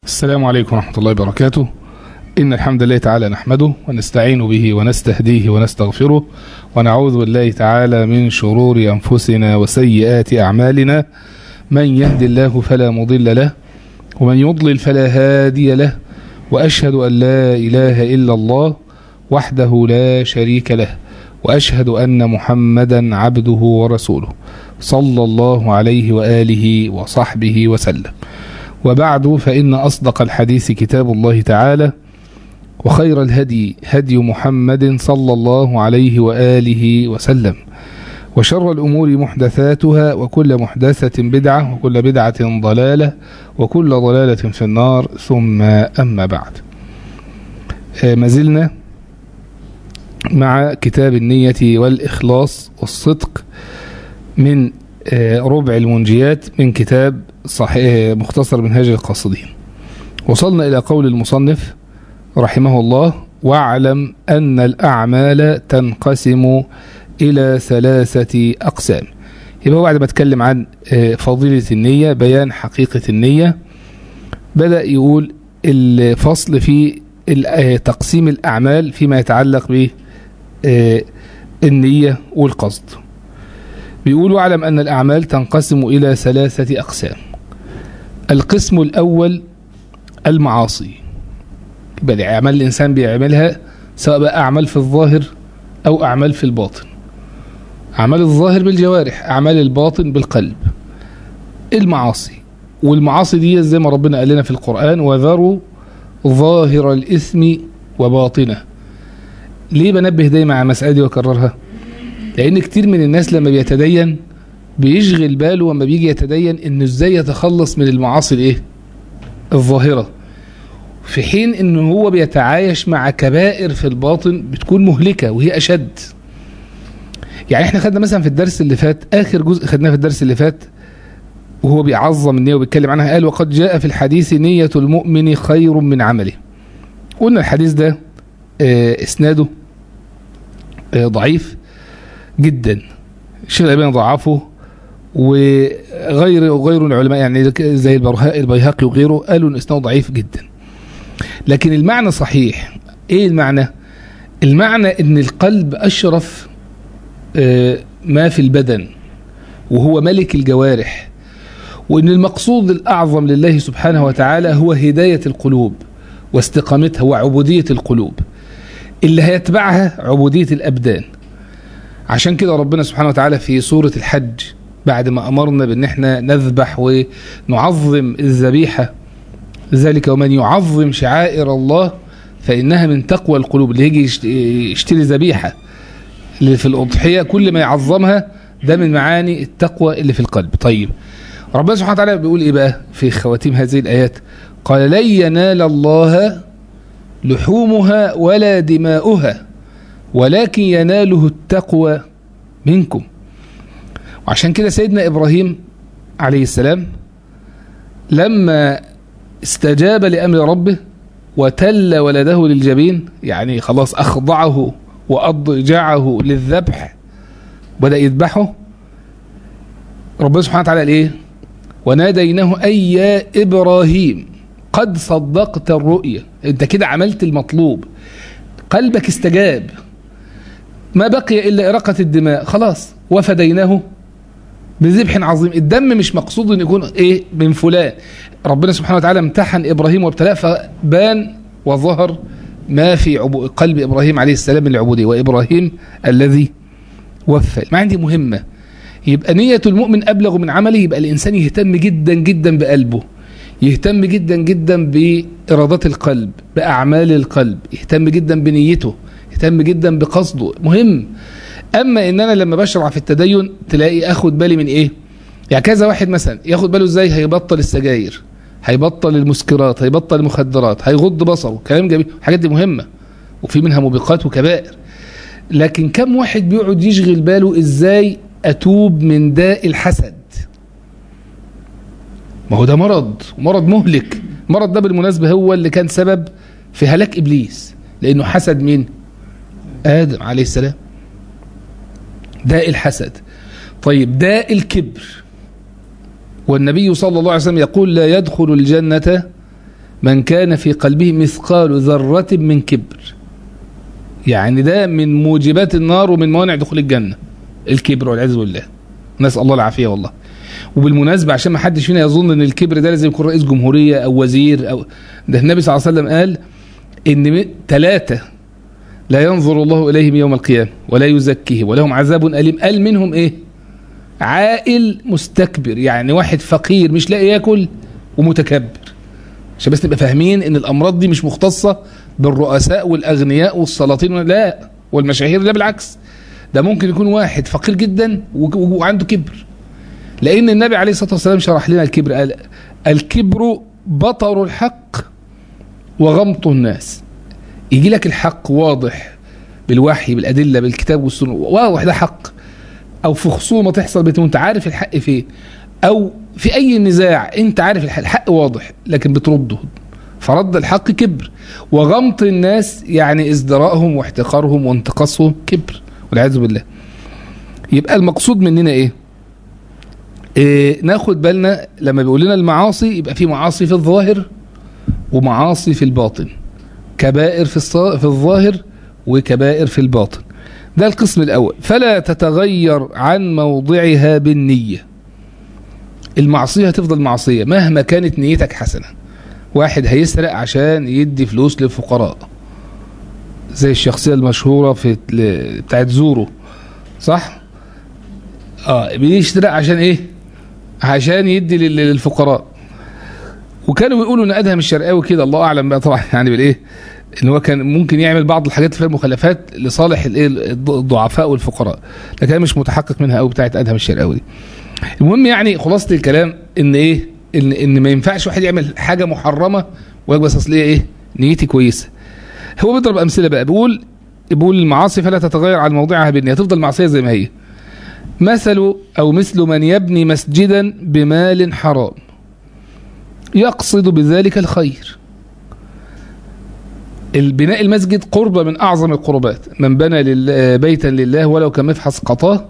السلام عليكم ورحمة الله وبركاته إن الحمد لله تعالى نحمده ونستعين به ونستهديه ونستغفره ونعوذ بالله تعالى من شرور أنفسنا وسيئات أعمالنا من يهد الله فلا مضل له ومن يضلل فلا هادي له وأشهد أن لا إله إلا الله وحده لا شريك له وأشهد أن محمدا عبده ورسوله صلى الله عليه وآله وصحبه وسلم وبعد فإن أصدق الحديث كتاب الله تعالى وخير الهدي هدي محمد صلى الله عليه وآله وسلم وشر الأمور محدثاتها وكل محدثة بدعة وكل بدعة ضلالة وكل ضلالة في النار ثم أما بعد ما زلنا مع كتاب النية والإخلاص والصدق من ربع المنجيات من كتاب صحيح مختصر منهاج القاصدين وصلنا إلى قول المصنف رحمه الله واعلم أن الأعمال تنقسم إلى ثلاثة أقسام يبقى بعد ما اتكلم عن فضيلة النية بيان حقيقة النية بدأ يقول الفصل في تقسيم الأعمال فيما يتعلق بالنية والقصد بيقول واعلم أن الأعمال تنقسم إلى ثلاثة أقسام القسم الأول المعاصي يبقى أعمال الإنسان بيعملها سواء بقى أعمال في الظاهر أو أعمال في الباطن أعمال الظاهر بالجوارح أعمال الباطن بالقلب المعاصي والمعاصي دي زي ما ربنا قال لنا في القرآن وذروا ظاهر الإثم وباطنه ليه بنبه دايما على المسألة دي وأكررها لأن كتير من الناس لما بيتدين بيشغل باله وما بيجي يتدين إنه إزاي يتخلص من المعاصي الإيه الظاهرة في حين إنه هو بيتعايش مع كبائر في الباطن بتكون مهلكة وهي أشد يعني احنا خدنا مثلا في الدرس اللي فات آخر جزء خدناه في الدرس اللي فات وهو بيعظم النية وبيتكلم عنها قال وقد جاء في الحديث نية المؤمن خير من عمله قلنا الحديث ده اه اسناده اه ضعيف جدا الشيخ الألباني ضعفه وغير غير العلماء يعني زي البيهقي وغيره قالوا ان اسناده ضعيف جدا لكن المعنى صحيح ايه المعنى المعنى ان القلب اشرف اه ما في البدن وهو ملك الجوارح وان المقصود الاعظم لله سبحانه وتعالى هو هداية القلوب واستقامتها وعبودية القلوب اللي هيتبعها عبودية الابدان عشان كده ربنا سبحانه وتعالى في سورة الحج بعد ما أمرنا بأن احنا نذبح ونعظم الذبيحة ذلك ومن يعظم شعائر الله فإنها من تقوى القلوب اللي يجي يشتري ذبيحة اللي في الأضحية كل ما يعظمها ده من معاني التقوى اللي في القلب طيب ربنا سبحانه وتعالى بيقول إيه بقى في خواتيم هذه الآيات قال لن ينال الله لحومها ولا دماؤها ولكن يناله التقوى منكم وعشان كده سيدنا إبراهيم عليه السلام لما استجاب لأمر ربه وتل ولده للجبين يعني خلاص أخضعه وأضجعه للذبح بدأ يذبحه ربنا سبحانه وتعالى قال إيه وناديناه أي يا إبراهيم قد صدقت الرؤيا أنت كده عملت المطلوب قلبك استجاب ما بقي إلا إراقة الدماء خلاص وفديناه بذبح عظيم الدم مش مقصود أن يكون إيه من فلان ربنا سبحانه وتعالى امتحن إبراهيم وابتلاه فبان وظهر ما في قلب إبراهيم عليه السلام من العبودية وإبراهيم الذي وفى ما عندي مهمة يبقى نية المؤمن أبلغ من عمله يبقى الإنسان يهتم جدا جدا بقلبه يهتم جدا جدا بإرادات القلب بأعمال القلب يهتم جدا بنيته يهتم جدا بقصده مهم أما إن أنا لما بشرع في التدين تلاقي أخد بالي من إيه يعني كذا واحد مثلا ياخد باله إزاي هيبطل السجاير هيبطل المسكرات هيبطل المخدرات هيغض بصره كلام جميل الحاجات دي مهمة وفي منها موبقات وكبائر لكن كم واحد بيقعد يشغل باله إزاي أتوب من داء الحسد ما هو ده مرض مرض مهلك المرض ده بالمناسبة هو اللي كان سبب في هلاك إبليس لأنه حسد مين آدم عليه السلام داء الحسد طيب داء الكبر والنبي صلى الله عليه وسلم يقول لا يدخل الجنة من كان في قلبه مثقال ذرة من كبر يعني ده من موجبات النار ومن موانع دخول الجنة الكبر والعياذ بالله نسأل الله العافية والله وبالمناسبة عشان ما حدش فينا يظن ان الكبر ده لازم يكون رئيس جمهورية او وزير او ده النبي صلى الله عليه وسلم قال ان ثلاثة لا ينظر الله اليهم يوم القيامة ولا يزكيهم ولهم عذاب أليم قال منهم ايه عائل مستكبر يعني واحد فقير مش لاقي ياكل ومتكبر عشان بس نبقى فاهمين ان الامراض دي مش مختصة بالرؤساء والاغنياء والسلاطين لا والمشاهير لا بالعكس ده ممكن يكون واحد فقير جدا وعنده كبر لان النبي عليه الصلاه والسلام شرح لنا الكبر قال الكبر بطر الحق وغمط الناس يجي لك الحق واضح بالوحي بالادله بالكتاب والسنه واضح ده حق او في خصومه تحصل بينهم انت عارف الحق فين او في اي نزاع انت عارف الحق, الحق واضح لكن بترده فرد الحق كبر وغمط الناس يعني ازدراءهم واحتقارهم وانتقاصهم كبر والعياذ بالله يبقى المقصود مننا ايه إيه ناخد بالنا لما بيقول لنا المعاصي يبقى في معاصي في الظاهر ومعاصي في الباطن كبائر في في الظاهر وكبائر في الباطن ده القسم الأول فلا تتغير عن موضعها بالنية المعصية هتفضل معصية مهما كانت نيتك حسنة واحد هيسرق عشان يدي فلوس للفقراء زي الشخصية المشهورة في بتاعت زورو صح اه بيسرق عشان ايه عشان يدي للفقراء وكانوا بيقولوا ان ادهم الشرقاوي كده الله اعلم بقى طبعا يعني بالايه ان هو كان ممكن يعمل بعض الحاجات فيها مخالفات لصالح الايه الضعفاء والفقراء لكن انا مش متحقق منها قوي بتاعت ادهم الشرقاوي دي المهم يعني خلاصه الكلام ان ايه ان ان ما ينفعش واحد يعمل حاجه محرمه ويقول بس اصل ايه نيتي كويسه هو بيضرب امثله بقى بيقول بيقول المعاصي فلا تتغير عن موضعها بالنية تفضل معصيه زي ما هي مثل او مثل من يبني مسجدا بمال حرام يقصد بذلك الخير البناء المسجد قربة من أعظم القربات من بنى لله بيتا لله ولو كمفحص قطاه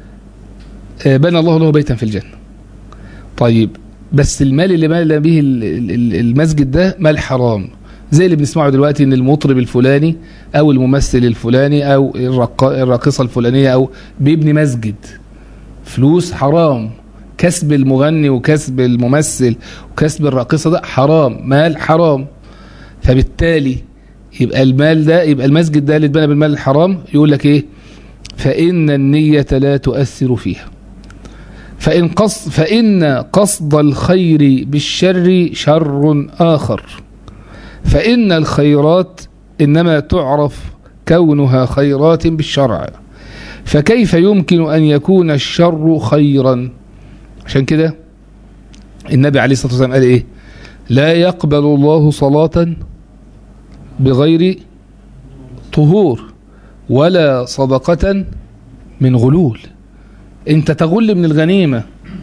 بنى الله له بيتا في الجنة طيب بس المال اللي بنى به المسجد ده مال حرام زي اللي بنسمعه دلوقتي ان المطرب الفلاني او الممثل الفلاني او الراقصة الفلانية او بيبني مسجد فلوس حرام كسب المغني وكسب الممثل وكسب الراقصة ده حرام مال حرام فبالتالي يبقى المال ده يبقى المسجد ده اللي اتبنى بالمال الحرام يقول لك ايه فإن النية لا تؤثر فيها فإن قصد, فإن قصد الخير بالشر شر آخر فإن الخيرات إنما تعرف كونها خيرات بالشرع فكيف يمكن أن يكون الشر خيرا عشان كده النبي عليه الصلاة والسلام قال إيه لا يقبل الله صلاة بغير طهور ولا صدقة من غلول انت تغل من الغنيمة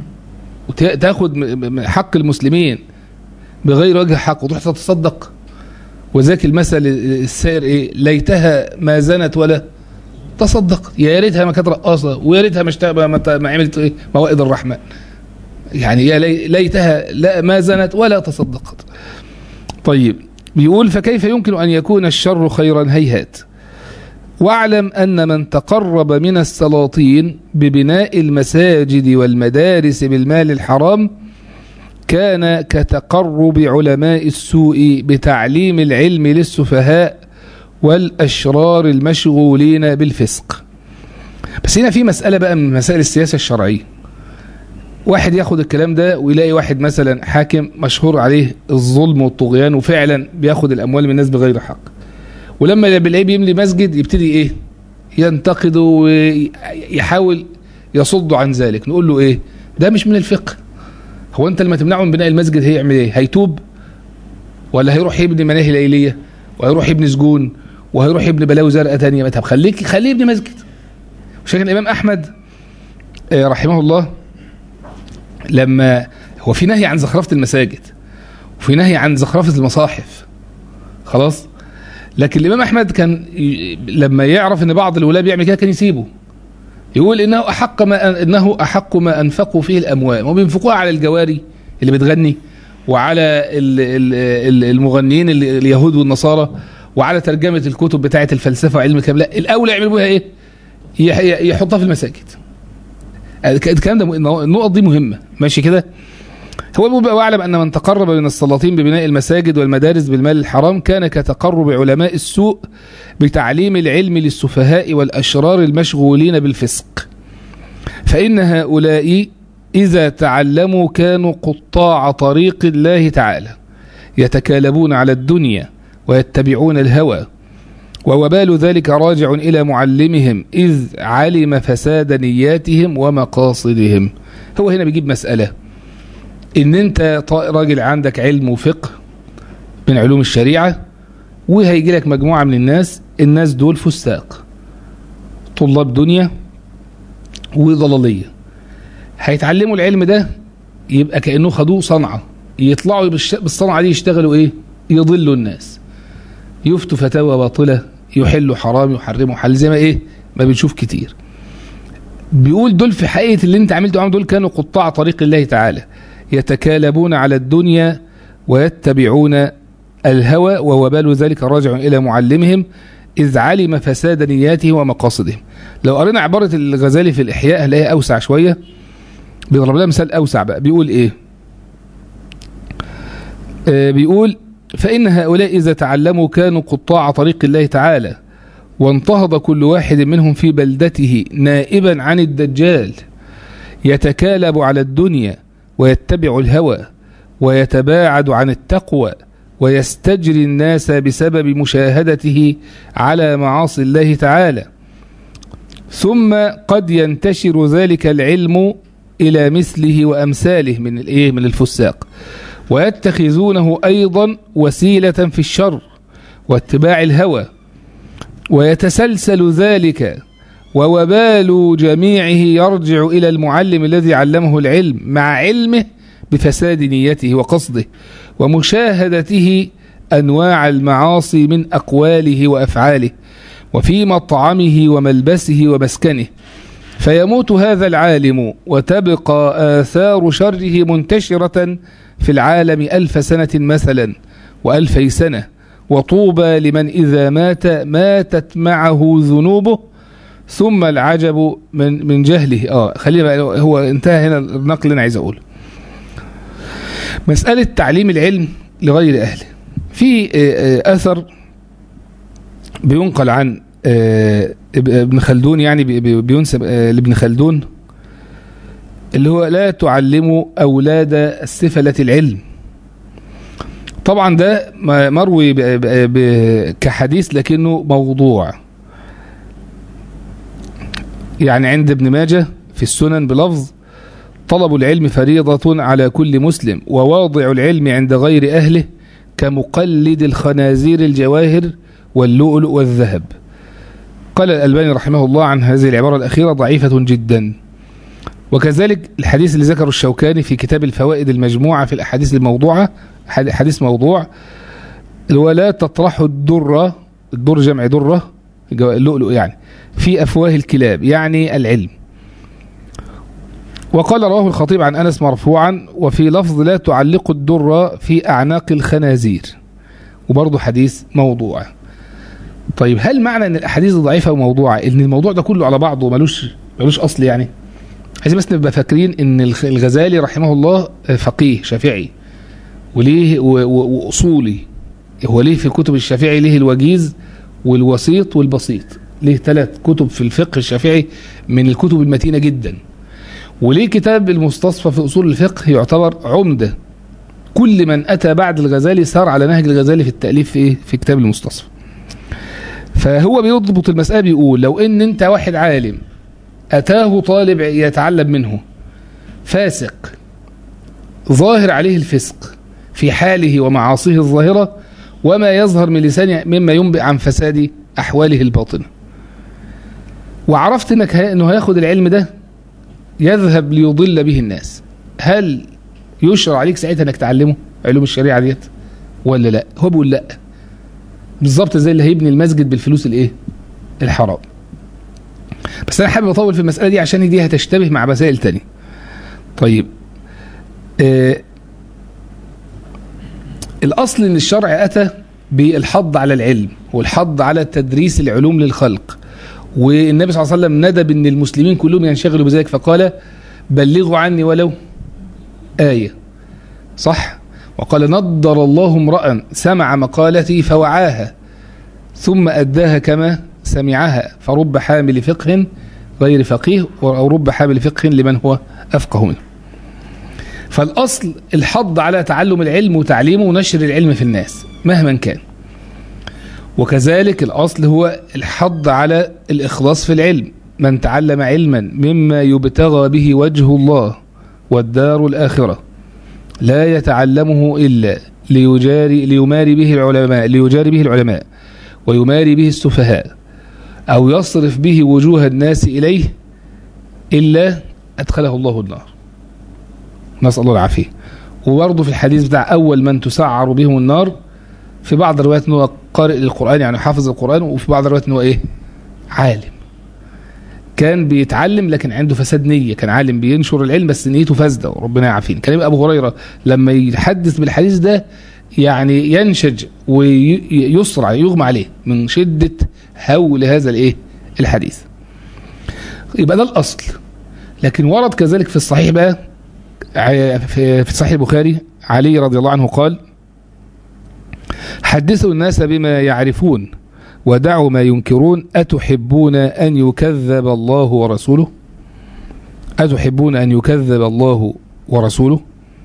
وتاخد حق المسلمين بغير وجه حق وتروح تتصدق وذاك المثل السائر ايه ليتها ما زنت ولا تصدق يا ريتها ما كانت رقاصه ويا ريتها ما ما عملت ايه موائد الرحمن يعني يا ليتها لا ما زنت ولا تصدقت طيب بيقول فكيف يمكن أن يكون الشر خيرا هيهات واعلم أن من تقرب من السلاطين ببناء المساجد والمدارس بالمال الحرام كان كتقرب علماء السوء بتعليم العلم للسفهاء والأشرار المشغولين بالفسق بس هنا في مسألة بقى من مسائل السياسة الشرعية واحد ياخد الكلام ده ويلاقي واحد مثلا حاكم مشهور عليه الظلم والطغيان وفعلا بياخد الأموال من الناس بغير حق ولما بيلاقيه بيملي مسجد يبتدي ايه ينتقده ويحاول يصد عن ذلك نقول له ايه ده مش من الفقه هو انت لما تمنعه من بناء المسجد هيعمل ايه هيتوب ولا هيروح يبني مناهي ليليه وهيروح يبني سجون وهيروح يبني بلاوي زرقاء تانية طب خليك خليه يبني مسجد عشان الامام احمد رحمه الله لما هو في نهي عن زخرفه المساجد وفي نهي عن زخرفه المصاحف خلاص لكن الامام احمد كان لما يعرف ان بعض الولاة بيعمل كده كان يسيبه يقول انه احق ما انه احق ما انفقوا فيه الاموال وبينفقوها على الجواري اللي بتغني وعلى ال- ال- ال- المغنيين ال- اليهود والنصارى وعلى ترجمه الكتب بتاعه الفلسفه وعلم الكلام لا الاولى يعملوا بها ايه يح- يحطها في المساجد الكلام ده م- النقط دي مهمه ماشي كده هو بيقول بقى واعلم ان من تقرب من السلاطين ببناء المساجد والمدارس بالمال الحرام كان كتقرب علماء السوء بتعليم العلم للسفهاء والاشرار المشغولين بالفسق فان هؤلاء اذا تعلموا كانوا قطاع طريق الله تعالى يتكالبون على الدنيا ويتبعون الهوى ووبال ذلك راجع الى معلمهم اذ علم فساد نياتهم ومقاصدهم هو هنا بيجيب مساله ان انت ط- راجل عندك علم وفقه من علوم الشريعه وهيجي لك مجموعه من الناس الناس دول فساق طلاب دنيا وضلاليه هيتعلموا العلم ده يبقى كانه خدوه صنعه يطلعوا بالش- بالصنعه دي يشتغلوا ايه يضلوا الناس يفتوا فتاوى باطله يحلوا حرام يحرموا حل زي ما ايه ما بنشوف كتير بيقول دول في حقيقه اللي انت عملته معاهم دول كانوا قطاع طريق الله تعالى يتكالبون على الدنيا ويتبعون الهوى ووبال ذلك راجع الى معلمهم اذ علم فساد نياتهم ومقاصدهم لو قرينا عباره الغزالي في الاحياء هنلاقيها اوسع شويه بيضرب لها مثال اوسع بقى بيقول ايه آه بيقول فان هؤلاء اذا تعلموا كانوا قطاع طريق الله تعالى وانتهض كل واحد منهم في بلدته نائبا عن الدجال يتكالب على الدنيا ويتبع الهوى ويتباعد عن التقوى ويستجري الناس بسبب مشاهدته على معاصي الله تعالى ثم قد ينتشر ذلك العلم الى مثله وامثاله من الايه من الفساق ويتخذونه ايضا وسيله في الشر واتباع الهوى ويتسلسل ذلك ووبال جميعه يرجع الى المعلم الذي علمه العلم مع علمه بفساد نيته وقصده ومشاهدته انواع المعاصي من اقواله وافعاله وفي مطعمه وملبسه ومسكنه فيموت هذا العالم وتبقى آثار شره منتشرة في العالم ألف سنة مثلا وألفي سنة وطوبى لمن إذا مات ماتت معه ذنوبه ثم العجب من من جهله اه خلينا بقى هو انتهى هنا النقل اللي انا عايز اقوله مسألة تعليم العلم لغير أهله في آه، آه، أثر بينقل عن آه، ابن خلدون يعني بي- بي- بينسب آه، لابن خلدون اللي هو لا تعلموا أولاد السفلة العلم طبعا ده م- مروي ب- ب- ب- كحديث لكنه موضوع يعني عند ابن ماجه في السنن بلفظ طلب العلم فريضة على كل مسلم وواضع العلم عند غير أهله كمقلد الخنازير الجواهر واللؤلؤ والذهب قال الألباني رحمه الله عن هذه العبارة الأخيرة ضعيفة جدا وكذلك الحديث اللي ذكره الشوكاني في كتاب الفوائد المجموعة في الأحاديث الموضوعة حد- حديث موضوع اللي هو لا تطرحوا الدرة الدر جمع درة جو- اللؤلؤ يعني في أفواه الكلاب يعني العلم وقال رواه الخطيب عن أنس مرفوعا وفي لفظ لا تعلقوا الدرة في أعناق الخنازير وبرضه حديث موضوع طيب هل معنى ان الاحاديث ضعيفه وموضوعه ان الموضوع ده كله على بعضه ملوش ملوش اصل يعني عايزين بس نبقى فاكرين ان الخ- الغزالي رحمه الله فقيه شافعي وليه و- و- واصولي هو ليه في كتب الشافعي ليه الوجيز والوسيط والبسيط ليه ثلاث كتب في الفقه الشافعي من الكتب المتينه جدا وليه كتاب المستصفى في اصول الفقه يعتبر عمده كل من اتى بعد الغزالي سار على نهج الغزالي في التاليف في ايه في كتاب المستصفى فهو بيضبط المسألة بيقول لو ان انت واحد عالم اتاه طالب يتعلم منه فاسق ظاهر عليه الفسق في حاله ومعاصيه الظاهرة وما يظهر من لسانه مما ينبئ عن فساد أحواله الباطنة وعرفت انك ه- انه هياخد العلم ده يذهب ليضل به الناس هل يشرع عليك ساعتها انك تعلمه علوم الشريعة ديت ولا لا هو بيقول لا بالظبط زي اللي هيبني المسجد بالفلوس الايه الحرام بس انا حابب اطول في المساله دي عشان دي هتشتبه مع مسائل تانية طيب آه الأصل أن الشرع أتى بالحض على العلم والحض على تدريس العلوم للخلق والنبي صلى الله عليه وسلم ندب أن المسلمين كلهم ينشغلوا بذلك فقال بلغوا عني ولو آية صح وقال نضر الله امرأ سمع مقالتي فوعاها ثم أداها كما سمعها فرب حامل فقه غير فقيه أو رب حامل فقه لمن هو أفقه منه فالأصل الحض على تعلم العلم وتعليمه ونشر العلم في الناس مهما كان وكذلك الأصل هو الحض على الإخلاص في العلم من تعلم علما مما يبتغى به وجه الله والدار الآخرة لا يتعلمه إلا ليجاري ليماري به العلماء ليجاري به العلماء ويماري به السفهاء أو يصرف به وجوه الناس إليه إلا أدخله الله النار نسأل الله العافية وبرضه في الحديث بتاع أول من تسعر بهم النار في بعض الروايات أنه قارئ للقرآن يعني حافظ القرآن وفي بعض الروايات أنه إيه عالم كان بيتعلم لكن عنده فساد نية كان عالم بينشر العلم بس نيته فاسدة وربنا يعافينا كان يبقى أبو هريرة لما يحدث بالحديث ده يعني ينشج ويسرع يغمى عليه من شدة هول هذا الايه الحديث يبقى ده الأصل لكن ورد كذلك في الصحيح بقى في صحيح البخاري علي رضي الله عنه قال حدثوا الناس بما يعرفون ودعوا ما ينكرون أتحبون أن يكذب الله ورسوله أتحبون أن يكذب الله ورسوله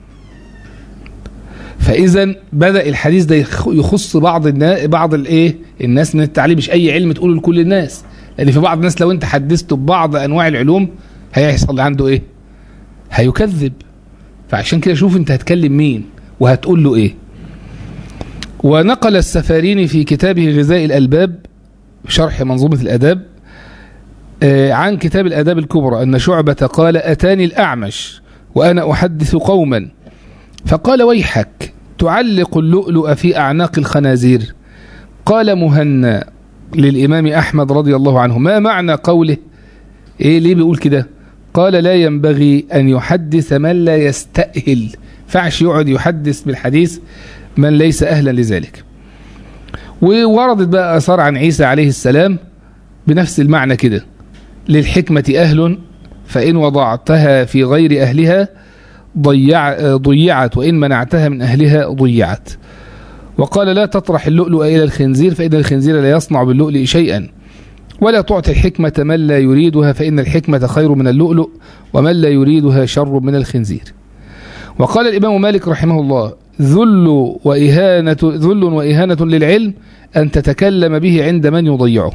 فاذا بدا الحديث ده يخص بعض الناس بعض الايه الناس من التعليم مش اي علم تقوله لكل الناس لان في بعض الناس لو انت حدثته ببعض انواع العلوم هيحصل عنده ايه هيكذب فعشان كده شوف انت هتكلم مين وهتقول له ايه ونقل السفاريني في كتابه غذاء الالباب شرح منظومه الاداب عن كتاب الاداب الكبرى ان شعبه قال اتاني الاعمش وانا احدث قوما فقال ويحك تعلق اللؤلؤ في أعناق الخنازير قال مهنا للإمام أحمد رضي الله عنه ما معنى قوله إيه ليه بيقول كده قال لا ينبغي أن يحدث من لا يستأهل فعش يقعد يحدث بالحديث من ليس أهلا لذلك ووردت بقى أثار عن عيسى عليه السلام بنفس المعنى كده للحكمة أهل فإن وضعتها في غير أهلها ضيع ضيعت وإن منعتها من أهلها ضيعت وقال لا تطرح اللؤلؤ إلى الخنزير فإن الخنزير لا يصنع باللؤلؤ شيئا ولا تعطي الحكمة من لا يريدها فإن الحكمة خير من اللؤلؤ ومن لا يريدها شر من الخنزير وقال الإمام مالك رحمه الله ذل وإهانة ذل وإهانة للعلم أن تتكلم به عند من يضيعه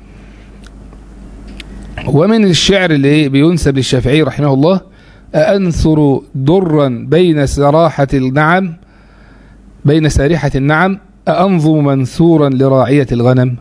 ومن الشعر اللي بينسب للشافعي رحمه الله أأنثر درا بين سراحة النعم بين سارحة النعم أأنظم منثورا لراعية الغنم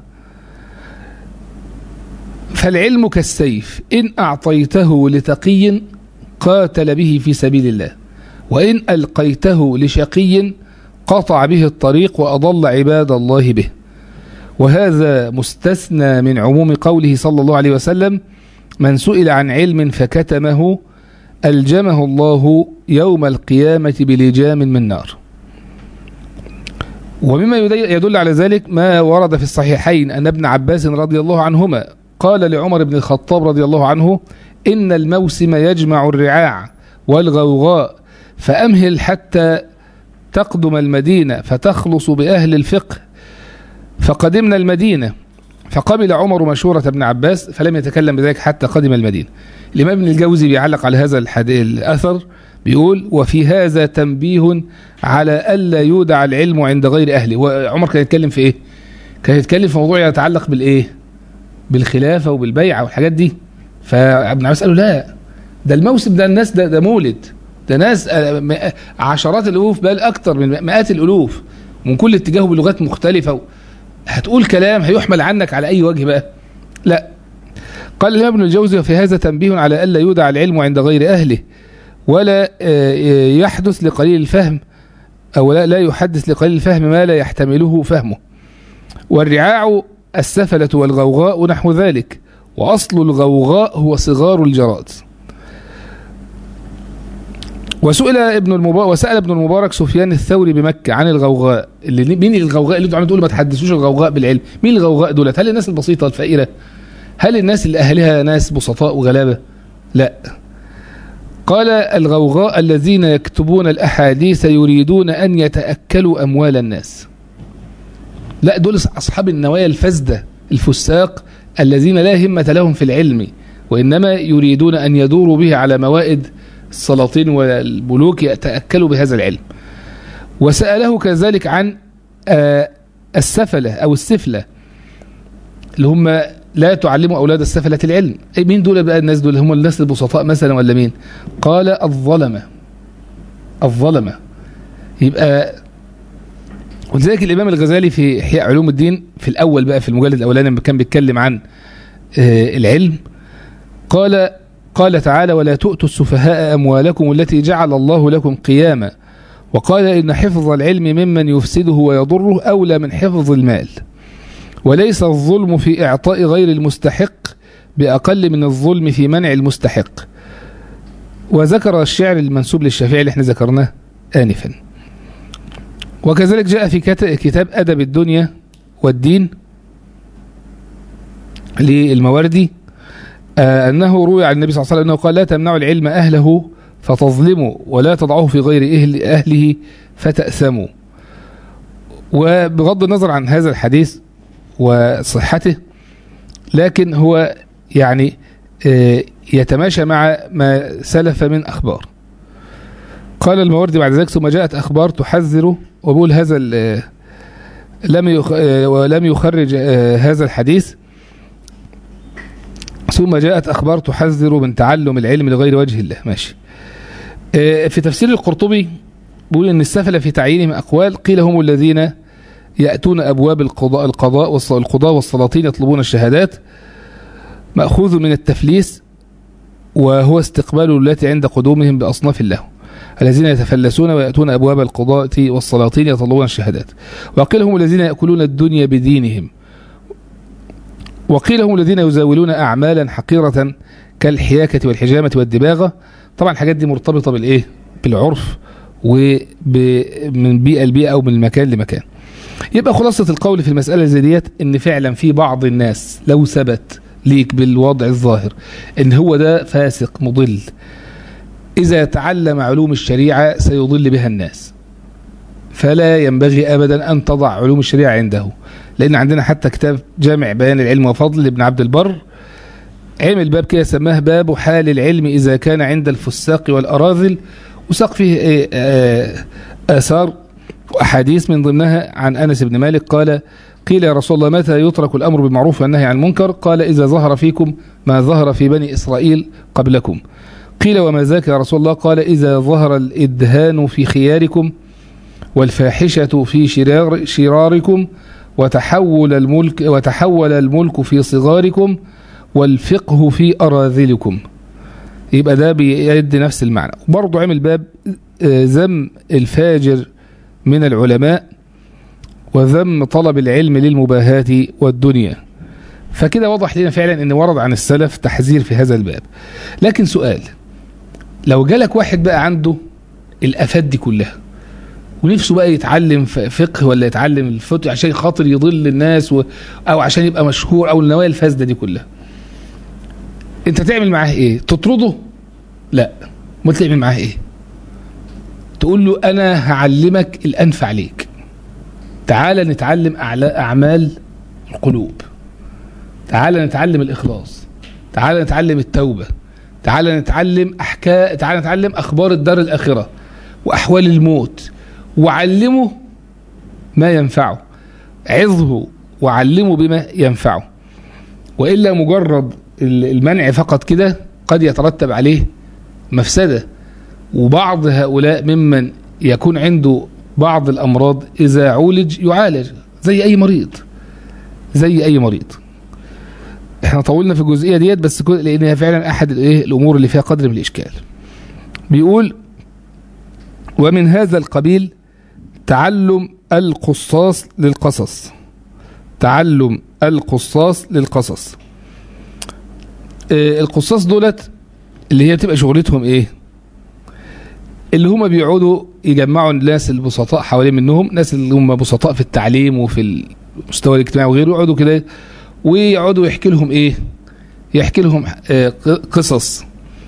فالعلم كالسيف إن أعطيته لتقي قاتل به في سبيل الله وإن ألقيته لشقي قطع به الطريق وأضل عباد الله به وهذا مستثنى من عموم قوله صلى الله عليه وسلم من سئل عن علم فكتمه ألجمه الله يوم القيامة بلجام من نار ومما يدل على ذلك ما ورد في الصحيحين أن ابن عباس رضي الله عنهما قال لعمر بن الخطاب رضي الله عنه إن الموسم يجمع الرعاع والغوغاء فأمهل حتى تقدم المدينة فتخلص بأهل الفقه فقدمنا المدينة فقبل عمر مشورة ابن عباس فلم يتكلم بذلك حتى قدم المدينة الإمام ابن الجوزي بيعلق على هذا الأثر بيقول وفي هذا تنبيه على ألا يودع العلم عند غير أهله وعمر كان يتكلم في إيه كان يتكلم في موضوع يتعلق بالإيه بالخلافة وبالبيعة والحاجات دي فابن عباس قال له لا ده الموسم ده الناس ده, ده مولد ده ناس عشرات الألوف بل أكتر من مئات الألوف من كل اتجاه بلغات مختلفة هتقول كلام هيحمل عنك على أي وجه بقى لا قال الإمام ابن الجوزي وفي هذا تنبيه على ألا يودع العلم عند غير أهله ولا يحدث لقليل الفهم أو لا, لا يحدث لقليل الفهم ما لا يحتمله فهمه والرعاع السفلة والغوغاء نحو ذلك وأصل الغوغاء هو صغار الجراد وسئل ابن المبارك وسأل ابن المبارك سفيان الثوري بمكة عن الغوغاء اللي مين الغوغاء اللي انتوا عمالين تقولوا ما تحدثوش الغوغاء بالعلم مين الغوغاء دولت هل الناس البسيطة الفقيرة هل الناس اللي أهلها ناس بسطاء وغلابة لا قال الغوغاء الذين يكتبون الأحاديث يريدون أن يتأكلوا أموال الناس لا دول أصحاب النوايا الفاسدة الفساق الذين لا همة لهم في العلم وإنما يريدون أن يدوروا به على موائد السلاطين والملوك يتأكلوا بهذا العلم وسأله كذلك عن آه السفلة أو السفلة اللي هم لا تعلموا أولاد السفلة العلم أي مين دول بقى الناس دول هم الناس البسطاء مثلا ولا مين قال الظلمة الظلمة يبقى ولذلك الإمام الغزالي في إحياء علوم الدين في الأول بقى في المجلد الأولاني لما كان بيتكلم عن آه العلم قال قال تعالى ولا تؤتوا السفهاء أموالكم التي جعل الله لكم قياما وقال إن حفظ العلم ممن يفسده ويضره أولى من حفظ المال وليس الظلم في إعطاء غير المستحق بأقل من الظلم في منع المستحق وذكر الشعر المنسوب للشافعي اللي احنا ذكرناه آنفا وكذلك جاء في كتاب أدب الدنيا والدين للمواردي آه أنه روي عن النبي صلى الله عليه وسلم أنه قال لا تمنعوا العلم أهله فتظلموا ولا تضعوه في غير أهل أهله فتأثموا وبغض النظر عن هذا الحديث وصحته لكن هو يعني آه يتماشى مع ما سلف من أخبار قال الموردي بعد ذلك ثم جاءت أخبار تحذر وبقول هذا لم ولم يخرج هذا الحديث ثم جاءت أخبار تحذر من تعلم العلم لغير وجه الله ماشي في تفسير القرطبي بيقول ان السفل في تعيينهم أقوال قيل هم الذين يأتون أبواب القضاء القضاء والقضاء والسلاطين يطلبون الشهادات مأخوذ من التفليس وهو استقبال الولاة عند قدومهم بأصناف له الذين يتفلسون ويأتون أبواب القضاء والسلاطين يطلبون الشهادات وقيل هم الذين يأكلون الدنيا بدينهم وقيل هم الذين يزاولون أعمالا حقيرة كالحياكة والحجامة والدباغة طبعا الحاجات دي مرتبطة بالإيه بالعرف ومن بيئة لبيئة أو من مكان لمكان يبقى خلاصة القول في المسألة زي ديت إن فعلا في بعض الناس لو ثبت ليك بالوضع الظاهر إن هو ده فاسق مضل إذا تعلم علوم الشريعة سيضل بها الناس فلا ينبغي أبدا أن تضع علوم الشريعة عنده لأن عندنا حتى كتاب جامع بيان العلم وفضل لابن عبد البر علم الباب كده سماه باب حال العلم إذا كان عند الفساق والأراذل وساق فيه آثار وأحاديث من ضمنها عن أنس بن مالك قال قيل يا رسول الله متى يترك الأمر بالمعروف والنهي عن المنكر قال إذا ظهر فيكم ما ظهر في بني إسرائيل قبلكم قيل وما ذاك يا رسول الله قال إذا ظهر الإدهان في خياركم والفاحشة في شرار شراركم وتحول الملك وتحول الملك في صغاركم والفقه في أراذلكم يبقى ده بيدي نفس المعنى برضه عمل باب ذم الفاجر من العلماء وذم طلب العلم للمباهات والدنيا فكده وضح لنا فعلا ان ورد عن السلف تحذير في هذا الباب لكن سؤال لو جالك واحد بقى عنده الافات دي كلها ونفسه بقى يتعلم فقه ولا يتعلم الفتوى عشان خاطر يضل الناس و... او عشان يبقى مشهور او النوايا الفاسده دي كلها انت تعمل معاه ايه تطرده لا ما تعمل معاه ايه تقول له انا هعلمك الانفع ليك تعال نتعلم اعمال القلوب تعال نتعلم الاخلاص تعال نتعلم التوبه تعال نتعلم احكام تعال نتعلم اخبار الدار الاخره واحوال الموت وعلمه ما ينفعه عظه وعلمه بما ينفعه والا مجرد المنع فقط كده قد يترتب عليه مفسده وبعض هؤلاء ممن يكون عنده بعض الامراض اذا عولج يعالج زي اي مريض زي اي مريض احنا طولنا في الجزئيه ديت بس لانها فعلا احد الايه الامور اللي فيها قدر من الاشكال بيقول ومن هذا القبيل تعلم القصاص للقصص تعلم القصاص للقصص آه القصاص دولت اللي هي بتبقى شغلتهم ايه اللي هم بيقعدوا يجمعوا الناس البسطاء حوالين منهم ناس اللي هم بسطاء في التعليم وفي المستوى الاجتماعي وغيره يقعدوا كده ويقعدوا يحكي لهم ايه يحكي لهم آه، قصص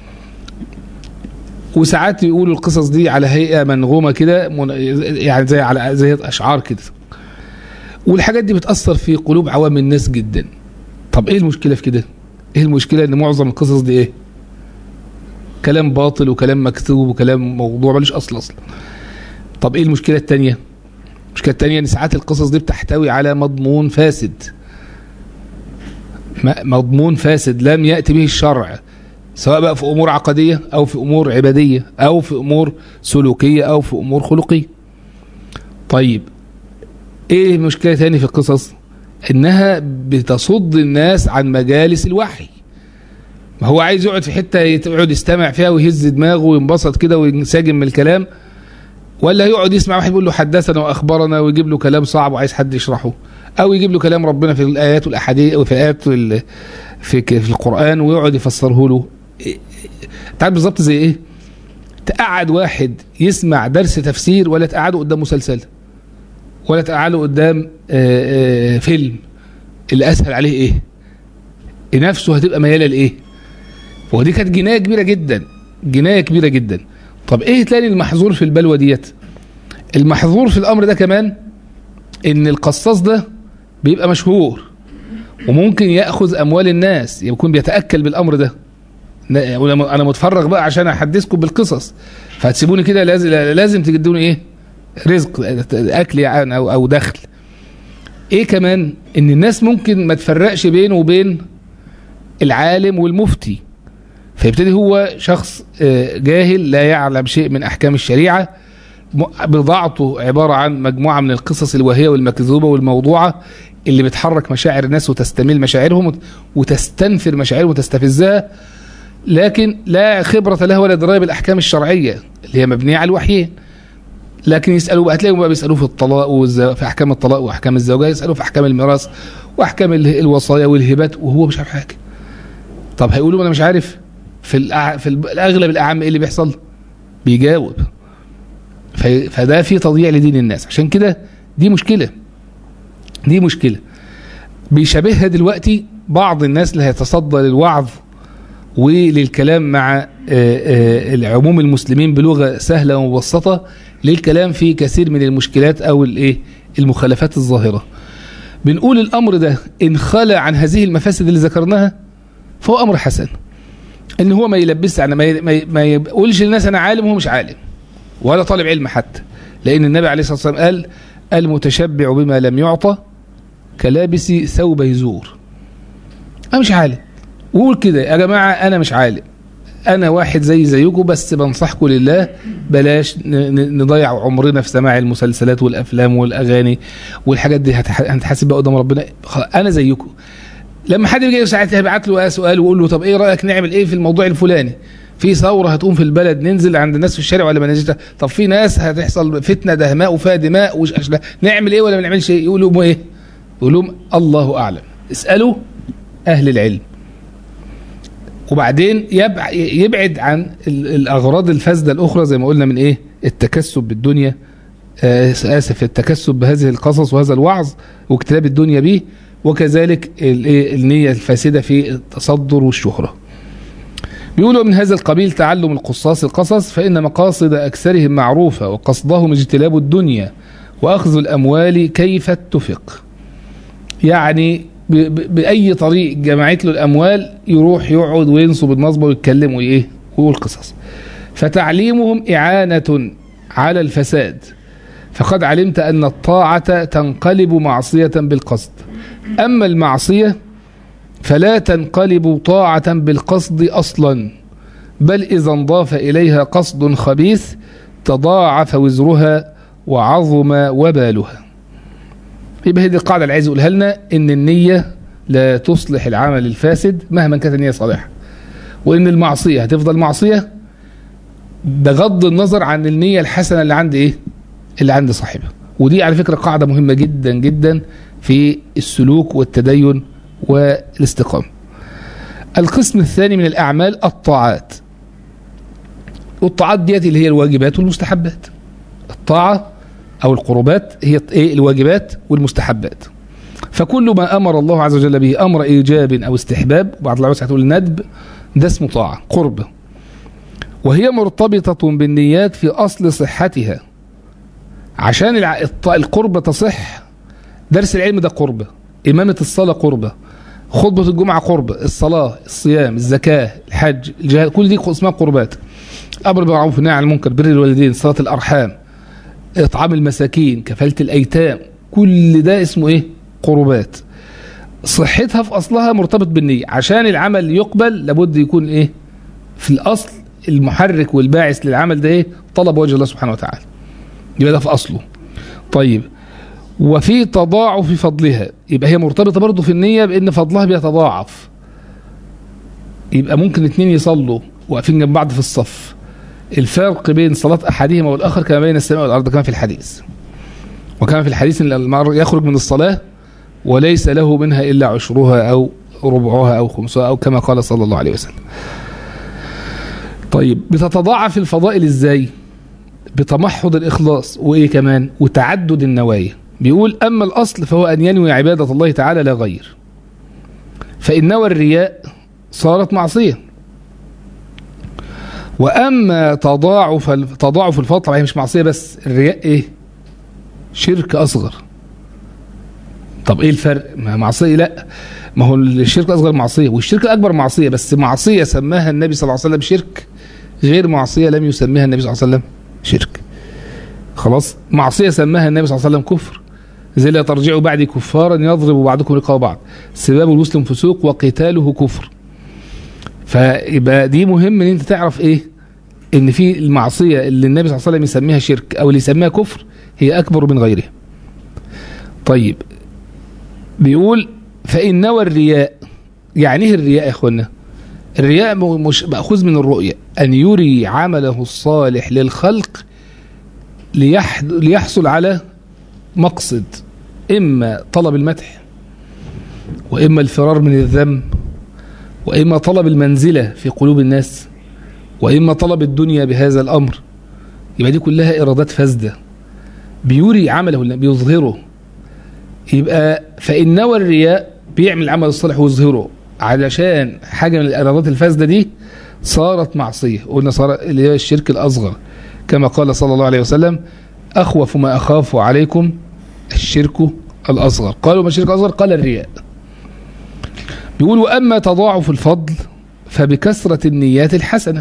وساعات يقولوا القصص دي على هيئه منغومه كده من- يعني زي على زي اشعار كده والحاجات دي بتاثر في قلوب عوام الناس جدا طب ايه المشكله في كده ايه المشكله ان معظم القصص دي ايه كلام باطل وكلام مكتوب وكلام موضوع ملوش اصل اصلا طب ايه المشكله الثانيه المشكله الثانيه ان ساعات القصص دي بتحتوي على مضمون فاسد م- مضمون فاسد لم ياتي به الشرع سواء بقى في امور عقديه او في امور عباديه او في امور سلوكيه او في امور خلقيه طيب ايه المشكله تاني في القصص انها بتصد الناس عن مجالس الوحي ما هو عايز يقعد في حته يقعد يستمع فيها ويهز دماغه وينبسط كده وينسجم من الكلام ولا يقعد يسمع واحد بيقول له حدثنا واخبرنا ويجيب له كلام صعب وعايز حد يشرحه او يجيب له كلام ربنا في الايات والاحاديث وفي الايات ال- في ك- في القران ويقعد يفسره له إيه- تعرف بالظبط زي ايه تقعد واحد يسمع درس تفسير ولا تقعده قدام مسلسل ولا تقعده قدام آه، آه، فيلم اللي اسهل عليه ايه نفسه هتبقى مياله لايه ودي كانت جنايه كبيره جدا جنايه كبيره جدا طب ايه تاني المحظور في البلوه ديت المحظور في الامر ده كمان ان القصاص ده بيبقى مشهور وممكن ياخذ اموال الناس يكون بيتاكل بالامر ده ن- انا متفرغ بقى عشان احدثكم بالقصص فهتسيبوني كده لازم لازم تجدوني ايه رزق اكل يعني او او دخل ايه كمان ان الناس ممكن ما تفرقش بينه وبين العالم والمفتي فيبتدي هو شخص آه، جاهل لا يعلم شيء من احكام الشريعه م- بضاعته عباره عن مجموعه من القصص الواهيه والمكذوبه والموضوعه اللي بتحرك مشاعر الناس وتستميل مشاعرهم وت- وتستنفر مشاعرهم وتستفزها لكن لا خبره له ولا درايه بالاحكام الشرعيه اللي هي مبنيه على الوحيين لكن يسالوا بقى هتلاقيهم بقى بيسالوه في الطلاق والز... في احكام الطلاق واحكام الزوجيه يسالوه في احكام الميراث واحكام ال- الوصايا والهبات وهو مش عارف حاجه طب هيقولوا انا مش عارف في الأع... في ال- الاغلب الاعم ايه اللي بيحصل بيجاوب ف... فده في تضييع لدين الناس عشان كده دي مشكله دي مشكله بيشابهها دلوقتي بعض الناس اللي هيتصدى للوعظ وللكلام مع آه، آه، العموم المسلمين بلغه سهله ومبسطه للكلام في كثير من المشكلات او الايه المخالفات الظاهره بنقول الامر ده ان خلى عن هذه المفاسد اللي ذكرناها فهو امر حسن ان هو ما يلبس يعني ما ي- ما ي- ما يقولش للناس انا عالم وهو مش عالم ولا طالب علم حتى لان النبي عليه الصلاه والسلام قال المتشبع بما لم يعطى كلابس ثوب يزور انا مش عالم وقول كده يا جماعه انا مش عالم انا واحد زي زيكم بس بنصحكم لله بلاش ن- ن- نضيع عمرنا في سماع المسلسلات والافلام والاغاني والحاجات دي هتح- هنتحاسب بقى قدام ربنا خلاص انا زيكم لما حد يجي ساعتها يبعت له سؤال ويقول له طب ايه رايك نعمل ايه في الموضوع الفلاني في ثوره هتقوم في البلد ننزل عند الناس في الشارع ولا ما ننزلش طب في ناس هتحصل فتنه دهماء وفيها دماء وش أشلا. نعمل ايه ولا ما نعملش ايه يقول لهم ايه يقول لهم الله اعلم اسالوا اهل العلم وبعدين يبع- يبعد عن ال- الاغراض الفاسده الاخرى زي ما قلنا من ايه التكسب بالدنيا آه، اسف التكسب بهذه القصص وهذا الوعظ واكتلاب الدنيا به وكذلك الإيه؟ النيه الفاسده في التصدر والشهره بيقولوا من هذا القبيل تعلم القصاص القصص فإن مقاصد أكثرهم معروفة وقصدهم اجتلاب الدنيا وأخذ الأموال كيف اتفق يعني ب- ب- بأي طريق جمعت له الأموال يروح يقعد وينصب النصب ويتكلم وإيه ويقول قصص فتعليمهم إعانة على الفساد فقد علمت أن الطاعة تنقلب معصية بالقصد أما المعصية فلا تنقلب طاعة بالقصد أصلا بل إذا انضاف إليها قصد خبيث تضاعف وزرها وعظم وبالها يبقى هذه القاعدة اللي عايز يقولها لنا إن النية لا تصلح العمل الفاسد مهما كانت النية صالحة وإن المعصية هتفضل معصية بغض النظر عن النية الحسنة اللي عند إيه اللي عند صاحبها ودي على فكرة قاعدة مهمة جدا جدا في السلوك والتدين والاستقامة القسم الثاني من الأعمال الطاعات والطاعات ديت اللي هي الواجبات والمستحبات الطاعة أو القربات هي إيه الواجبات والمستحبات فكل ما أمر الله عز وجل به أمر إيجاب أو استحباب بعض العلماء هتقول ندب ده اسمه طاعة قربة وهي مرتبطة بالنيات في أصل صحتها عشان الع- الط- القربة تصح درس العلم ده قربة إمامة الصلاة قربة خطبة الجمعة قربة الصلاة الصيام الزكاة الحج الجهاد كل دي اسمها قربات أمر بالمعروف والنهي عن المنكر بر الوالدين صلاة الأرحام إطعام المساكين كفالة الأيتام كل ده اسمه إيه قربات صحتها في أصلها مرتبط بالنية عشان العمل يقبل لابد يكون إيه في الأصل المحرك والباعث للعمل ده إيه طلب وجه الله سبحانه وتعالى يبقى ده في أصله طيب وفي تضاعف فضلها يبقى هي مرتبطة برضه في النية بأن فضلها بيتضاعف يبقى ممكن اتنين يصلوا واقفين جنب بعض في الصف الفرق بين صلاة أحدهما والآخر كما بين السماء والأرض كما في الحديث وكما في الحديث أن المرء يخرج من الصلاة وليس له منها إلا عشرها أو ربعها أو خمسها أو كما قال صلى الله عليه وسلم طيب بتتضاعف الفضائل إزاي بتمحض الإخلاص وإيه كمان وتعدد النوايا بيقول أما الأصل فهو أن ينوي عبادة الله تعالى لا غير فإن نوى الرياء صارت معصية وأما تضاعف تضاعف الفضل طبعا هي مش معصية بس الرياء إيه شرك أصغر طب إيه الفرق ما معصية لا ما هو الشرك الأصغر معصية والشرك الأكبر معصية بس معصية سماها النبي صلى الله عليه وسلم شرك غير معصية لم يسميها النبي صلى الله عليه وسلم شرك خلاص معصية سماها النبي صلى الله عليه وسلم كفر زي لا ترجعوا بعد كفارا يضرب بعضكم رقاب بعض سباب المسلم فسوق وقتاله كفر فيبقى دي مهم ان انت تعرف ايه ان في المعصية اللي النبي صلى الله عليه وسلم يسميها شرك او اللي يسميها كفر هي اكبر من غيرها طيب بيقول فإن نوى الرياء يعني ايه الرياء يا اخوانا الرياء مش مأخوذ من الرؤية أن يري عمله الصالح للخلق ليحد ليحصل على مقصد إما طلب المدح وإما الفرار من الذم وإما طلب المنزلة في قلوب الناس وإما طلب الدنيا بهذا الأمر يبقى دي كلها إرادات فاسدة بيوري عمله بيظهره يبقى فإن نوى الرياء بيعمل العمل الصالح ويظهره علشان حاجة من الإرادات الفاسدة دي صارت معصية قلنا صار اللي هي الشرك الأصغر كما قال صلى الله عليه وسلم أخوف ما أخاف عليكم الشرك الأصغر قالوا ما الشرك الأصغر قال الرياء بيقولوا أما تضاعف الفضل فبكثرة النيات الحسنة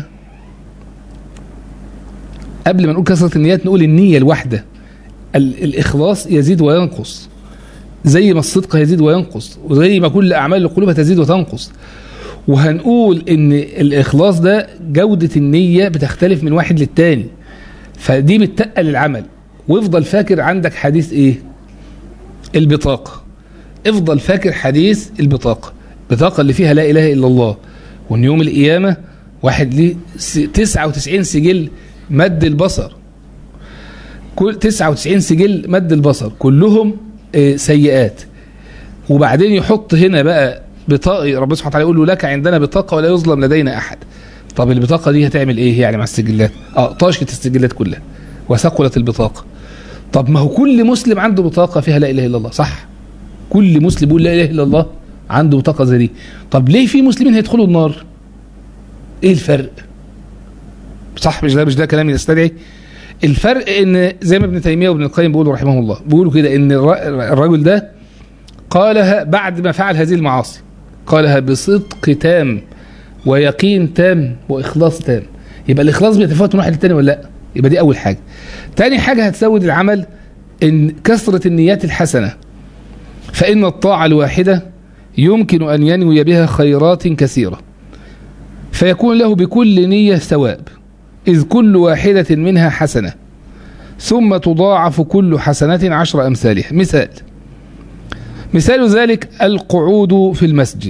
قبل ما نقول كثرة النيات نقول النية الواحدة الإخلاص يزيد وينقص زي ما الصدق يزيد وينقص وزي ما كل أعمال القلوب هتزيد وتنقص وهنقول ان الإخلاص ده جودة النية بتختلف من واحد للتاني فدي بتتقل العمل وافضل فاكر عندك حديث ايه البطاقة افضل فاكر حديث البطاقة البطاقة اللي فيها لا إله إلا الله وان يوم القيامة واحد ليه 99 سجل مد البصر كل 99 سجل مد البصر كلهم سيئات وبعدين يحط هنا بقى بطاقة ربنا سبحانه وتعالى يقول له لك عندنا بطاقة ولا يظلم لدينا أحد طب البطاقة دي هتعمل إيه يعني مع السجلات اه طاشت السجلات كلها وثقلت البطاقة طب ما هو كل مسلم عنده بطاقة فيها لا إله إلا الله صح كل مسلم بيقول لا إله إلا الله عنده بطاقة زي دي طب ليه في مسلمين هيدخلوا النار إيه الفرق صح مش ده مش ده كلام يستدعي الفرق ان زي ما ابن تيميه وابن القيم بيقولوا رحمه الله بيقولوا كده ان الرجل ده قالها بعد ما فعل هذه المعاصي قالها بصدق تام ويقين تام واخلاص تام يبقى الاخلاص بيتفاوت من واحد للتاني ولا لا يبقى دي اول حاجه تاني حاجه هتزود العمل ان كثره النيات الحسنه فان الطاعه الواحده يمكن ان ينوي بها خيرات كثيره فيكون له بكل نيه ثواب إذ كل واحدة منها حسنة ثم تضاعف كل حسنة عشر أمثالها مثال مثال ذلك القعود في المسجد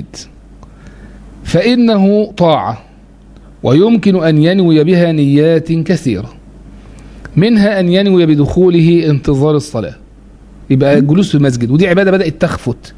فإنه طاعة ويمكن أن ينوي بها نيات كثيرة منها أن ينوي بدخوله انتظار الصلاة يبقى الجلوس في المسجد ودي عبادة بدأت تخفت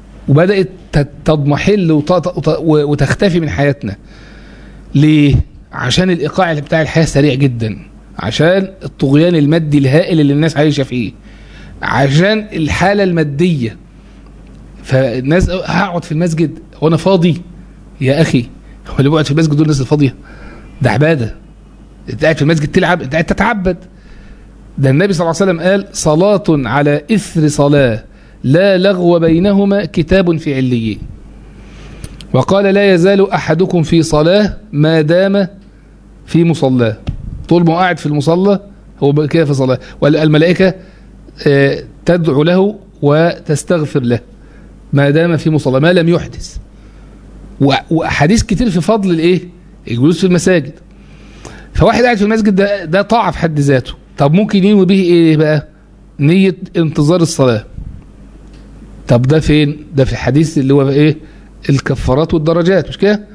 وبدأت تضمحل وتختفي من حياتنا ليه؟ عشان الايقاع اللي بتاع الحياه سريع جدا عشان الطغيان المادي الهائل اللي الناس عايشه فيه عشان الحاله الماديه فالناس هقعد في المسجد هو انا فاضي يا اخي هو اللي بيقعد في المسجد دول الناس الفاضيه ده عباده انت قاعد في المسجد تلعب انت قاعد تتعبد ده النبي صلى الله عليه وسلم قال صلاة على إثر صلاة لا لغو بينهما كتاب في عليين وقال لا يزال أحدكم في صلاة ما دام في مصلاه طول ما هو قاعد في المصلى هو كده في صلاة والملائكة آه، تدعو له وتستغفر له ما دام في مصلى ما لم يحدث و- وأحاديث كتير في فضل الإيه الجلوس في المساجد فواحد قاعد في المسجد ده, ده طاعة في حد ذاته طب ممكن ينوي به ايه بقى نية انتظار الصلاة طب ده فين ده في الحديث اللي هو ايه الكفارات والدرجات مش كده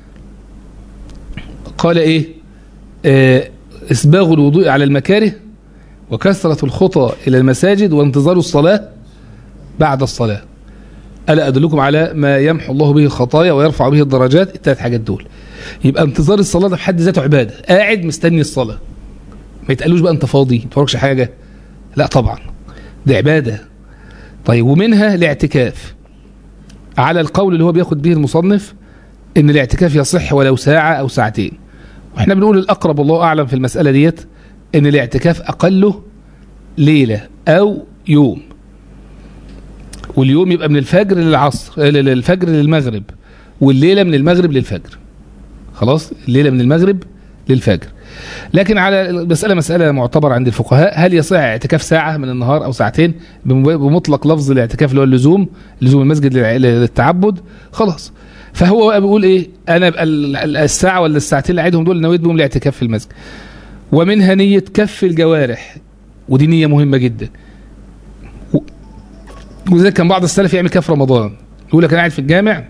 قال ايه آه اسباغ الوضوء على المكاره وكثرة الخطى الى المساجد وانتظار الصلاة بعد الصلاة ألا أدلكم على ما يمحو الله به الخطايا ويرفع به الدرجات الثلاث حاجات دول يبقى انتظار الصلاة ده في حد ذاته عبادة قاعد مستني الصلاة ما يتقالوش بقى انت فاضي ما تفرجش حاجة لا طبعا دي عبادة طيب ومنها الاعتكاف على القول اللي هو بياخد به المصنف ان الاعتكاف يصح ولو ساعة او ساعتين واحنا بنقول الاقرب والله اعلم في المسألة ديت ان الاعتكاف اقله ليلة او يوم واليوم يبقى من الفجر للعصر آه، للفجر للمغرب والليلة من المغرب للفجر خلاص الليلة من المغرب للفجر لكن على المسألة مسألة معتبرة عند الفقهاء هل يصح اعتكاف ساعة من النهار أو ساعتين بم- بمطلق لفظ الاعتكاف اللي هو اللزوم لزوم المسجد للع- للتعبد خلاص فهو بقى بيقول ايه انا بقى ال- ال- الساعة ولا الساعتين اللي قاعدهم دول نويت بهم الاعتكاف في المسجد ومنها نية كف الجوارح ودي نية مهمة جدا و- وذلك كان بعض السلف يعمل كف رمضان يقول لك انا قاعد في الجامع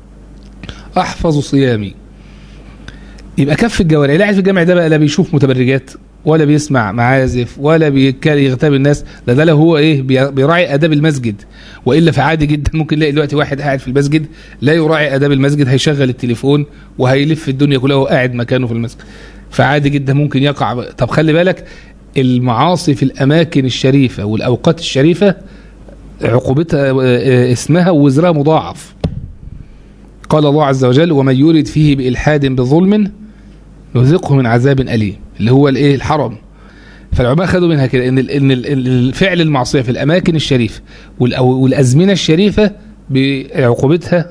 احفظ صيامي يبقى كف الجوارح اللي قاعد في الجامع ده بقى لا بيشوف متبرجات ولا بيسمع معازف ولا بيتكلم يغتاب الناس ده ده له هو ايه بي- بيراعي اداب المسجد والا فعادي جدا ممكن نلاقي دلوقتي واحد قاعد في المسجد لا يراعي اداب المسجد هيشغل التليفون وهيلف الدنيا كلها وهو قاعد مكانه في المسجد فعادي جدا ممكن يقع ب- طب خلي بالك المعاصي في الاماكن الشريفه والاوقات الشريفه عقوبتها آه، آه، اسمها ووزرها مضاعف قال الله عز وجل ومن يرد فيه بإلحاد بظلم نذقه من عذاب أليم اللي هو الايه الحرم فالعلماء خدوا منها كده ان ال- ان ال- ال- الفعل المعصيه في الاماكن الشريفه والأو- والازمنه الشريفه بعقوبتها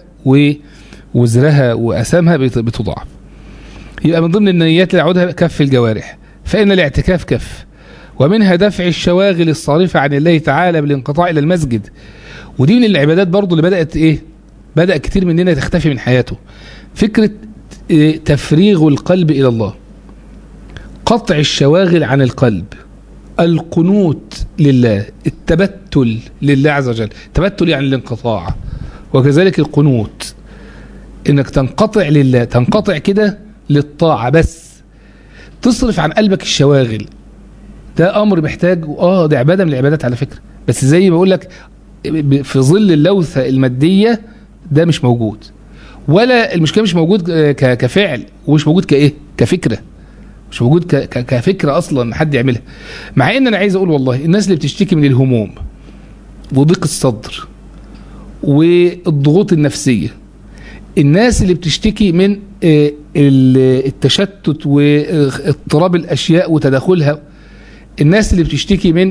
ووزرها واثامها بت- بتضاعف يبقى من ضمن النيات اللي يعودها كف الجوارح فان الاعتكاف كف ومنها دفع الشواغل الصارفه عن الله تعالى بالانقطاع الى المسجد ودي من العبادات برضو اللي بدات ايه بدا كتير مننا تختفي من حياته فكره إيه، تفريغ القلب الى الله قطع الشواغل عن القلب القنوت لله التبتل لله عز وجل التبتل يعني الانقطاع وكذلك القنوت انك تنقطع لله تنقطع كده للطاعة بس تصرف عن قلبك الشواغل ده امر محتاج اه ده عبادة من العبادات على فكرة بس زي ما بقول لك ب- في ظل اللوثة المادية ده مش موجود ولا المشكلة مش موجود ك- كفعل ومش موجود كايه كفكرة مش موجود ك- ك- كفكره اصلا حد يعملها مع ان انا عايز اقول والله الناس اللي بتشتكي من الهموم وضيق الصدر والضغوط النفسيه الناس اللي بتشتكي من آه، ال- التشتت واضطراب الاشياء وتداخلها الناس اللي بتشتكي من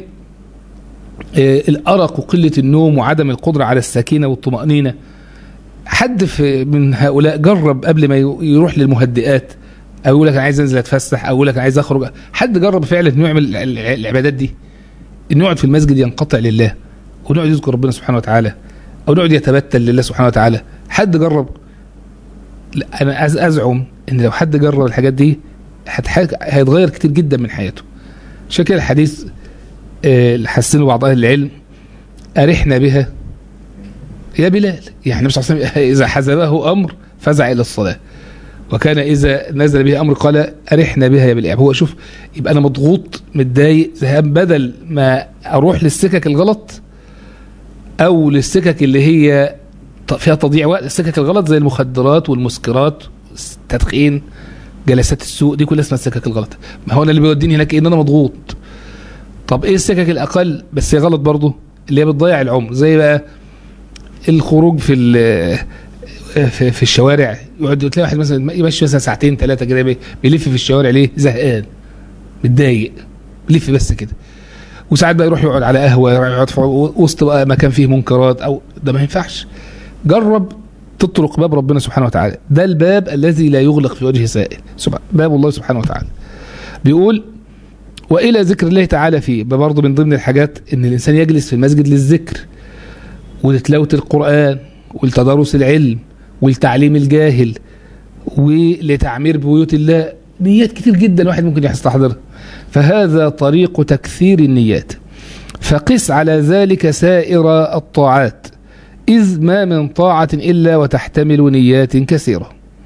آه، الارق وقله النوم وعدم القدره على السكينه والطمانينه حد في من هؤلاء جرب قبل ما يروح للمهدئات او يقول لك انا عايز انزل اتفسح او يقول لك انا عايز اخرج حد جرب فعلا انه يعمل الع- الع- العبادات دي انه يقعد في المسجد ينقطع لله ونقعد يذكر ربنا سبحانه وتعالى او نقعد يتبتل لله سبحانه وتعالى حد جرب لا انا أز- ازعم ان لو حد جرب الحاجات دي هتح- هيتغير كتير جدا من حياته عشان كده الحديث آه، اللي حسنه بعض اهل العلم ارحنا بها يا بلال يعني النبي صلى الله عليه وسلم اذا حزبه امر فزع الى الصلاه وكان اذا نزل به امر قال ارحنا بها يا بلال هو شوف يبقى انا مضغوط متضايق زهقان بدل ما اروح للسكك الغلط او للسكك اللي هي ط- فيها تضييع وقت السكك الغلط زي المخدرات والمسكرات التدخين جلسات السوق دي كلها اسمها السكك الغلط ما هو انا اللي بيوديني هناك إيه؟ ان انا مضغوط طب ايه السكك الاقل بس هي غلط برضه اللي هي بتضيع العمر زي بقى الخروج في ال- في, في الشوارع يقعد تلاقي واحد مثلا يمشي مثلا ساعتين ثلاثه كده بي- بيلف في الشوارع ليه زهقان متضايق بيلف بس كده وساعات بقى يروح يقعد على قهوه يقعد في وسط بقى مكان فيه منكرات او ده ما ينفعش جرب تطرق باب ربنا سبحانه وتعالى ده الباب الذي لا يغلق في وجه سائل سبحان باب الله سبحانه وتعالى بيقول والى ذكر الله تعالى فيه ده برضه من ضمن الحاجات ان الانسان يجلس في المسجد للذكر ولتلاوه القران ولتدارس العلم ولتعليم الجاهل ولتعمير بيوت الله نيات كتير جدا الواحد ممكن يستحضرها فهذا طريق تكثير النيات فقس على ذلك سائر الطاعات إذ ما من طاعة إلا وتحتمل نيات كثيرة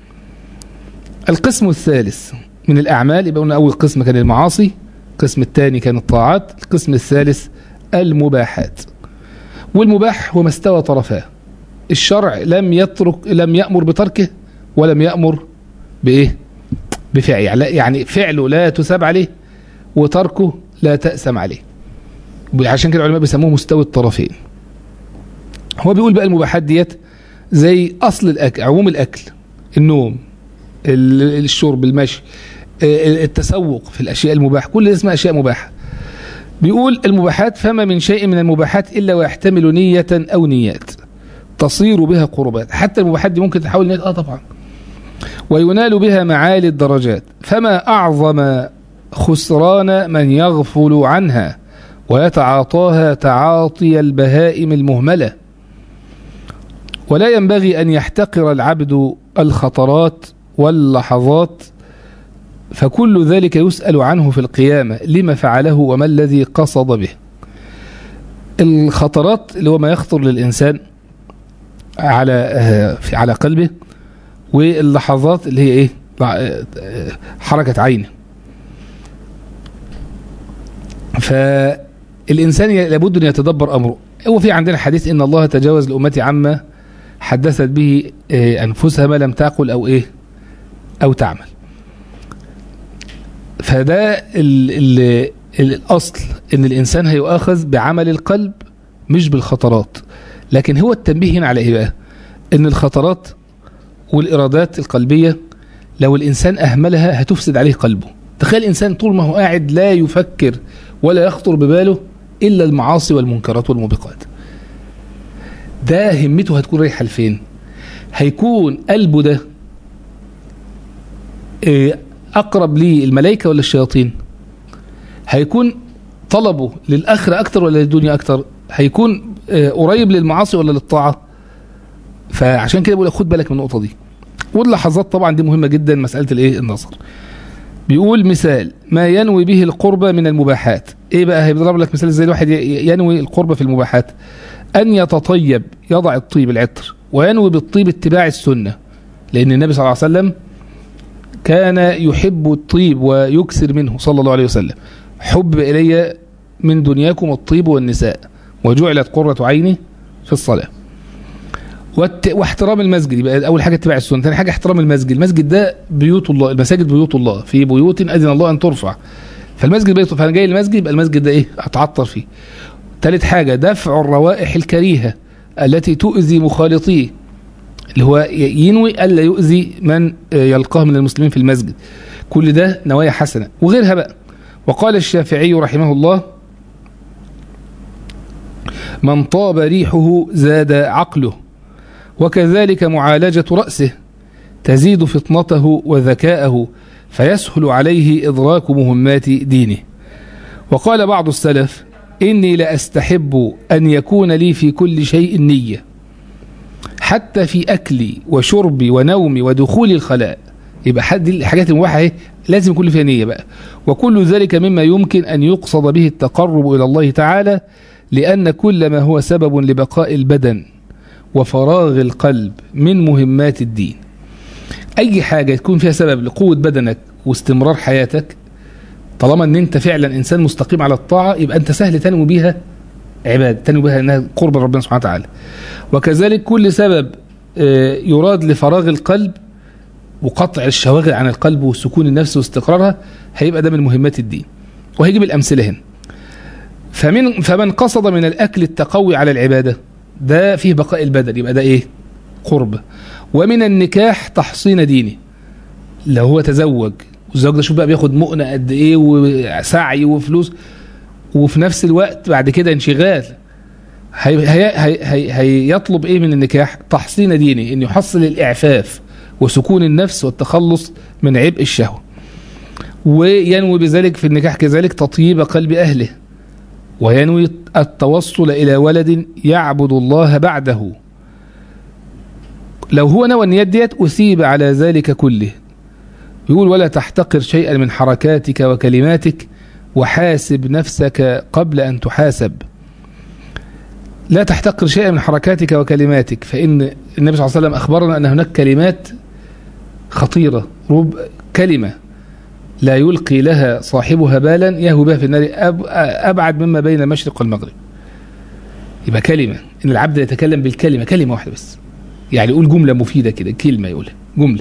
القسم الثالث من الأعمال يبقى قلنا أول قسم كان المعاصي القسم الثاني كان الطاعات القسم الثالث المباحات والمباح هو ما استوى طرفاه الشرع لم يترك لم يأمر بتركه ولم يأمر بإيه بفعل يعني فعله لا تثاب عليه وتركه لا تأسم عليه عشان كده العلماء بيسموه مستوي الطرفين هو بيقول بقى المباحات ديت زي اصل الاكل عموم الاكل النوم ال- الشرب المشي آه، التسوق في الاشياء المباحه كل ده اسمها اشياء مباحه بيقول المباحات فما من شيء من المباحات الا ويحتمل نيه او نيات تصير بها قربات حتى المباحات دي ممكن تحول نيات اه طبعا وينال بها معالي الدرجات فما اعظم خسران من يغفل عنها ويتعاطاها تعاطي البهائم المهمله ولا ينبغي أن يحتقر العبد الخطرات واللحظات فكل ذلك يسأل عنه في القيامة لما فعله وما الذي قصد به الخطرات اللي هو ما يخطر للإنسان على آه، في- على قلبه واللحظات اللي هي ايه آه، آه، حركة عينه فالإنسان ي- لابد أن يتدبر أمره هو في عندنا حديث إن الله تجاوز لأمتي عما حدثت به آه، أنفسها ما لم تقل أو إيه أو تعمل فده ال ال الأصل إن الإنسان هيؤاخذ بعمل القلب مش بالخطرات لكن هو التنبيه هنا على إيه بقى إن الخطرات والإرادات القلبية لو الإنسان أهملها هتفسد عليه قلبه تخيل الإنسان طول ما هو قاعد لا يفكر ولا يخطر بباله إلا المعاصي والمنكرات والموبقات ده همته هتكون رايحة لفين هيكون قلبه ده إيه، أقرب ليه الملائكة ولا الشياطين هيكون طلبه للآخرة أكتر ولا للدنيا أكتر هيكون آه، قريب للمعاصي ولا للطاعة فعشان كده بقول لك خد بالك من النقطة دي واللحظات طبعا دي مهمة جدا مسألة الايه النظر بيقول مثال ما ينوي به القربة من المباحات ايه بقى هيضرب لك مثال ازاي الواحد ي- ينوي القربة في المباحات ان يتطيب يضع الطيب العطر وينوي بالطيب اتباع السنة لان النبي صلى الله عليه وسلم كان يحب الطيب ويكثر منه صلى الله عليه وسلم حب إلي من دنياكم الطيب والنساء وجعلت قرة عيني في الصلاة والت... واحترام المسجد يبقى اول حاجه اتباع السنه ثاني حاجه احترام المسجد المسجد ده بيوت الله المساجد بيوت الله في بيوت اذن الله ان ترفع فالمسجد بيت فانا جاي المسجد يبقى المسجد ده ايه اتعطر فيه ثالث حاجه دفع الروائح الكريهه التي تؤذي مخالطيه اللي هو ي- ينوي الا يؤذي من آه، يلقاه من المسلمين في المسجد كل ده نوايا حسنه وغيرها بقى وقال الشافعي رحمه الله من طاب ريحه زاد عقله وكذلك معالجة رأسه تزيد فطنته وذكاءه فيسهل عليه إدراك مهمات دينه وقال بعض السلف إني لأستحب أن يكون لي في كل شيء نية حتى في أكلي وشربي ونومي ودخولي الخلاء يبقى حد الحاجات المباحة اهي لازم يكون فيها نية بقى وكل ذلك مما يمكن أن يقصد به التقرب إلى الله تعالى لأن كل ما هو سبب لبقاء البدن وفراغ القلب من مهمات الدين اي حاجه تكون فيها سبب لقوه بدنك واستمرار حياتك طالما ان انت فعلا انسان مستقيم على الطاعه يبقى انت سهل تنوي بيها عباده تنوي بها انها قرب ربنا سبحانه وتعالى وكذلك كل سبب آه، يراد لفراغ القلب وقطع الشواغل عن القلب وسكون النفس واستقرارها هيبقى ده من مهمات الدين وهيجيب الأمثلة هنا فمن فمن قصد من الأكل التقوي على العبادة ده فيه بقاء البدن يبقى ده إيه قرب ومن النكاح تحصين دينه لو هو تزوج والزوج ده شوف بقى بياخد مؤنة قد إيه وسعي وفلوس وفي نفس الوقت بعد كده انشغال هي هي هي هي هيطلب ايه من النكاح تحصين دينه ان يحصل الاعفاف وسكون النفس والتخلص من عبء الشهوه وينوي بذلك في النكاح كذلك تطيب قلب اهله وينوي التوصل الى ولد يعبد الله بعده لو هو نوى النيات ديت اثيب على ذلك كله يقول ولا تحتقر شيئا من حركاتك وكلماتك وحاسب نفسك قبل ان تحاسب لا تحتقر شيئا من حركاتك وكلماتك فإن النبي صلى الله عليه وسلم أخبرنا أن هناك كلمات خطيرة رب كلمة لا يلقي لها صاحبها بالا يهوي بها في النار أبعد مما بين المشرق والمغرب يبقى كلمة إن العبد يتكلم بالكلمة كلمة واحدة بس يعني يقول جملة مفيدة كده كلمة يقولها جملة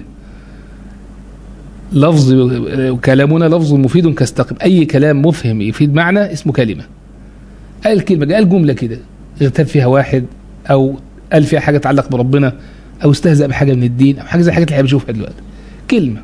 لفظ كلامنا لفظ مفيد كاستقم أي كلام مفهم يفيد معنى اسمه كلمة قال كلمة قال جملة كده اغتاب فيها واحد او قال فيها حاجه تتعلق بربنا او استهزأ بحاجه من الدين او حاجه زي الحاجات اللي احنا بنشوفها دلوقتي كلمه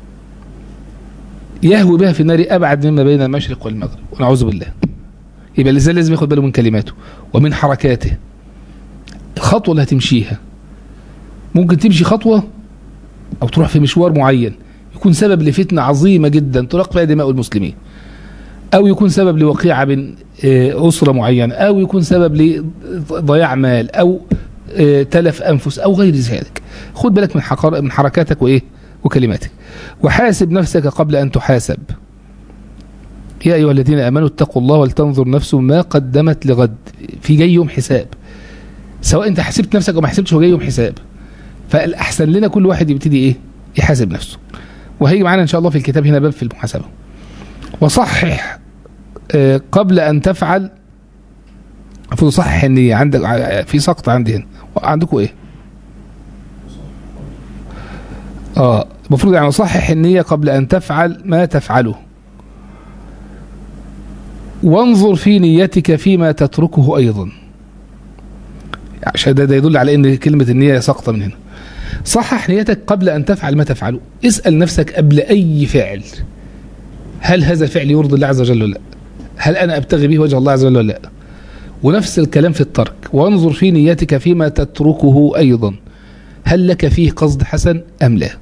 يهوي بها في النار ابعد مما بين المشرق والمغرب ونعوذ بالله يبقى الانسان لازم ياخد باله من كلماته ومن حركاته الخطوه اللي هتمشيها ممكن تمشي خطوه او تروح في مشوار معين يكون سبب لفتنه عظيمه جدا تراق فيها دماء المسلمين أو يكون سبب لوقيعة بين أسرة معينة أو يكون سبب لضياع مال أو تلف أنفس أو غير ذلك خد بالك من, حقار من حركاتك وإيه وكلماتك وحاسب نفسك قبل أن تحاسب يا أيها الذين آمنوا اتقوا الله ولتنظر نفس ما قدمت لغد في جاي يوم حساب سواء أنت حسبت نفسك أو ما حسبتش هو جاي يوم حساب فالأحسن لنا كل واحد يبتدي إيه يحاسب نفسه وهيجي معانا إن شاء الله في الكتاب هنا باب في المحاسبة وصحح قبل أن تفعل المفروض صحح النية عندك في سقط عندي هنا عندكم إيه اه المفروض يعني صحح النية قبل أن تفعل ما تفعله وانظر في نيتك فيما تتركه أيضا عشان ده, ده يدل على أن كلمة النية سقطة من هنا صحح نيتك قبل أن تفعل ما تفعله اسأل نفسك قبل أي فعل هل هذا الفعل يرضي الله عز وجل ولا لا هل أنا أبتغي به وجه الله عز وجل ولا لا ونفس الكلام في الترك وانظر في نيتك فيما تتركه أيضا هل لك فيه قصد حسن أم لا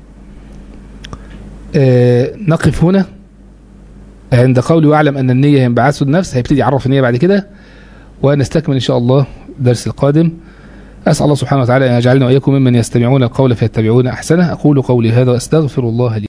آه نقف هنا عند قولي واعلم أن النية ينبعث النفس هيبتدي يعرف النية بعد كده ونستكمل إن شاء الله درس القادم أسأل الله سبحانه وتعالى أن يجعلنا وإياكم ممن يستمعون القول فيتبعون أحسنه أقول قولي هذا وأستغفر الله لي